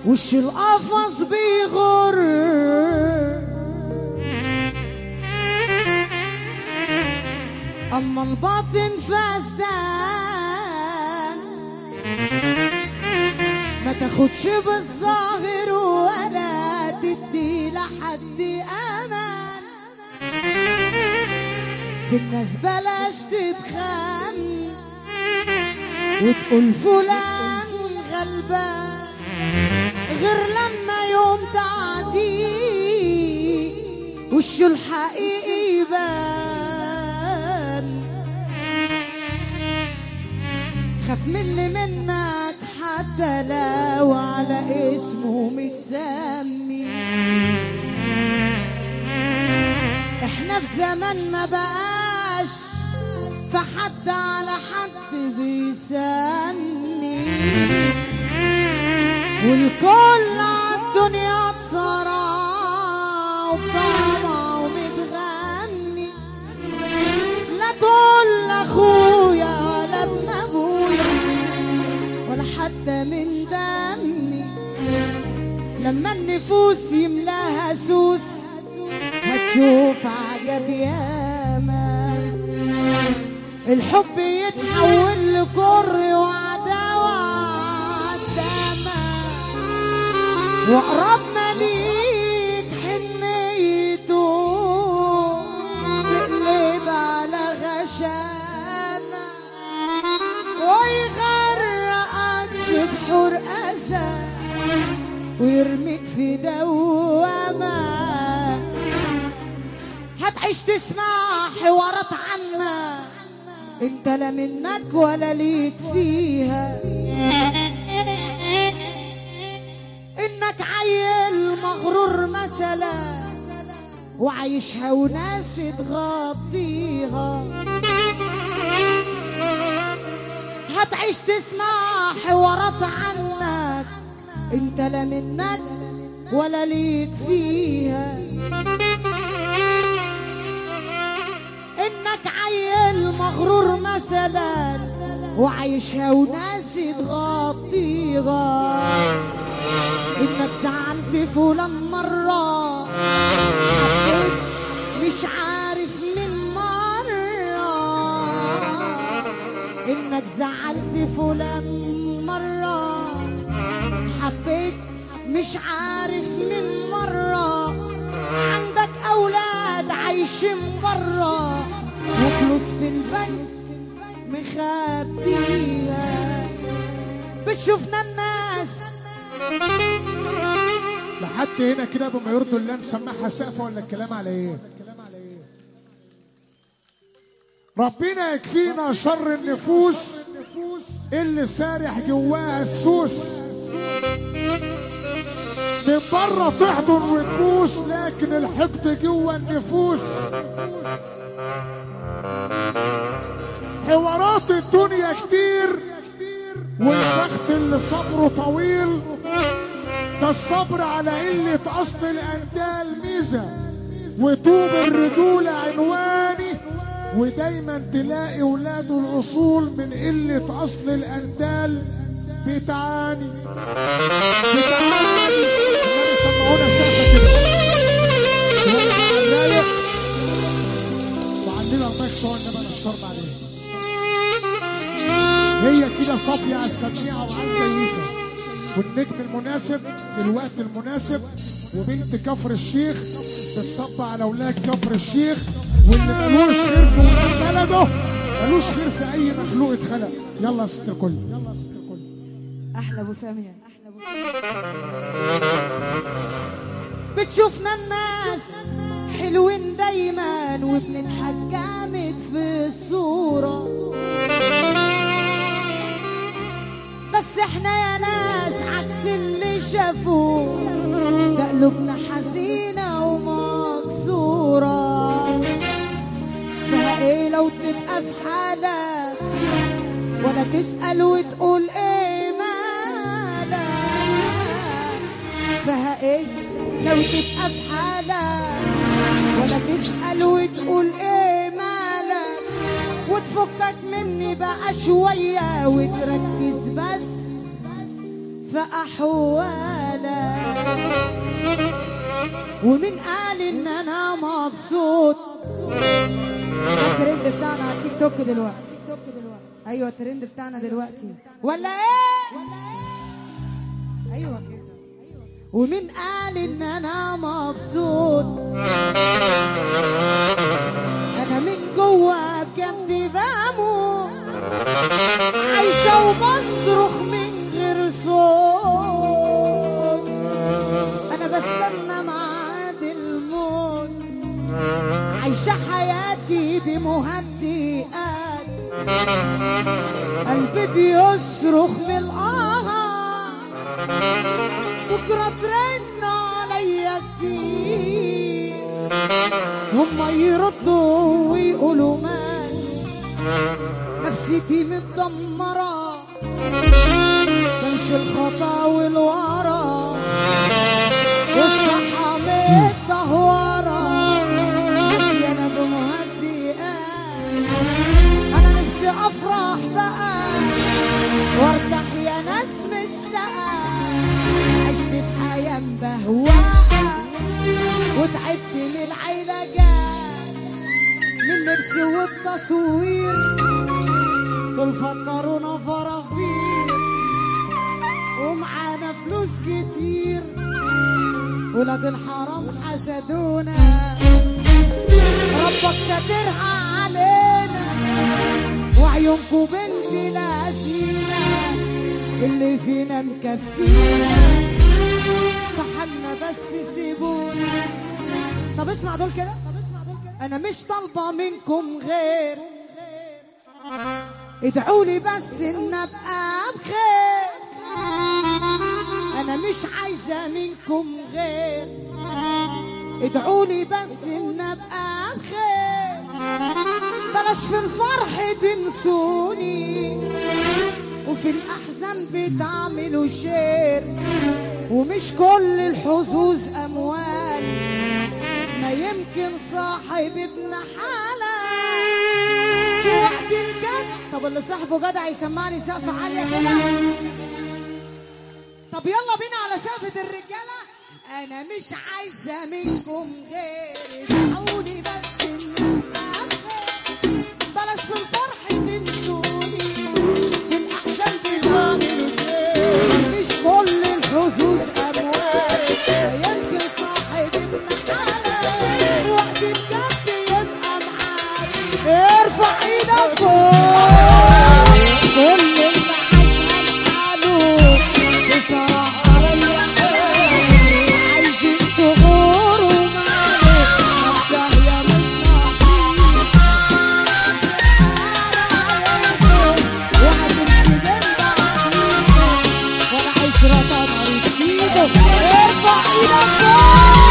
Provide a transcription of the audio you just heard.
وش القفص بيغر اما الباطن فاسدان ما تاخدش بالظاهر ولا تدي لحد امان في الناس بلاش تتخان وتقول فلان غلبان غير لما يوم تعدي وشه الحقيقي يبان خاف من اللي منك حتى لو على اسمه متسمي احنا في زمان ما بقاش فحد على حد بيسمي والكل عالدنيا اتصارع وبطمع ومتغني لا تقول لاخويا ولا ابن ابويا ولا حتى من دمي لما النفوس يملاها سوس هتشوف عجب ياما الحب يتحول لكر وعداوة عدامة وأقرب ما ليك حنيته تقلب على غشامة ويغرقك في بحور أسى ويرميك في دوامة هتعيش تسمع حوارات عنا انت لا منك ولا ليك فيها انك عيل مغرور مثلا وعايشها وناس تغطيها هتعيش تسمع حوارات عنك انت لا منك ولا ليك فيها انك عيل مغرور مثلا وعايشها وناس تغطيها انك زعلت فلان مرة حبيت مش عارف من مرة انك زعلت فلان مرة حبيت مش عارف من مرة عندك اولاد عايشين برا وفلوس في البنك مخبيها بشوفنا الناس لحد هنا كده بما يرضي الله نسمعها سقفه ولا الكلام على ايه؟ ربنا يكفينا شر النفوس اللي سارح جواها السوس من بره تحضن وتبوس لكن الحقد جوا النفوس حوارات الدنيا كتير والبخت اللي صبره طويل ده الصبر على قلة أصل الأندال ميزة وطوب الرجولة عنواني ودايما تلاقي ولاد الأصول من قلة أصل الأندال بتعاني بتعاني النبي سمعونا سقفة كده شوية مع الرايق وعندنا المكس هو النبي الشرب عليه هي كده صافية على السميعة وعلى الكيفة والنجم المناسب في الوقت المناسب وبنت كفر الشيخ بتصب على ولاد كفر الشيخ واللي ملوش خير في ولاد بلده ملوش خير في اي مخلوق اتخلق يلا يا ست الكل يلا يا ست الكل احلى ابو سامية احلى ابو بتشوفنا الناس حلوين دايما وبنضحك جامد في الصورة بس احنا يا ناس عكس اللي شافوه ده قلوبنا حزينة ومكسورة فيها ايه لو تبقى في حالك ولا تسأل وتقول ايه مالك فيها ايه لو تبقى في حالك ولا تسأل وتقول ايه مالك وتفكك مني بقى شوية وتركز بس في أحوالك ومين قال ان انا مبسوط ده الترند بتاعنا على التيك توك دلوقتي ايوه الترند بتاعنا دلوقتي ولا ايه ايوه كده ومين قال ان انا مبسوط انا من جوه بجد بموت عايشه وبصرخ من غير صوت انا بستنى ميعاد الموت عايشه حياتي بمهدئات قلبي بيصرخ بالآه بكرة ترن عليا كتير هما يردوا ويقولوا مالي نفسيتي متدمرة تمشي الخطا والورا والصحة متدهورة نفسي أنا بمهدئات أنا نفسي أفرح بقى وارتاح يا ناس من الشقا عشت في حياة مبهوقة وتعبت من العلاجات من اللبس والتصوير دول فكرونا فرافير ومعانا فلوس كتير ولاد الحرام حسدونا ربك ساترها علينا وعيونكو بنت لذينة اللي فينا مكفينا فحالنا بس سيبونا طب اسمع دول كده طب اسمع دول كده انا مش طالبه منكم غير ادعوا لي بس ان ابقى بخير انا مش عايزه منكم غير ادعوا لي بس ان ابقى بخير بلاش في الفرح تنسوني وفي الاحزان بتعملوا شير ومش كل الحظوظ اموال ما يمكن صاحب ابن حلال في وقت الجد طب اللي صاحبه جدع يسمعني سقف عاليه كده طب يلا بينا على سقفة الرجالة أنا مش عايزة منكم غير ادعوني بس إن أبقى بخير. بلاش في الفرح تنسوني في الأحزان بتعملوا خير مش كل الحظوظ أموال يمكن صاحب ابن حلال وقت الجد يبقى معاك ارفع ايدك فوق كل اللي عاش حاله بصراحة عايزين تغوروا معايا الدهية مش نصيب وهتمشي جنب عقليكم ولا عشرة تمر ايدك ارفع ايدك فوق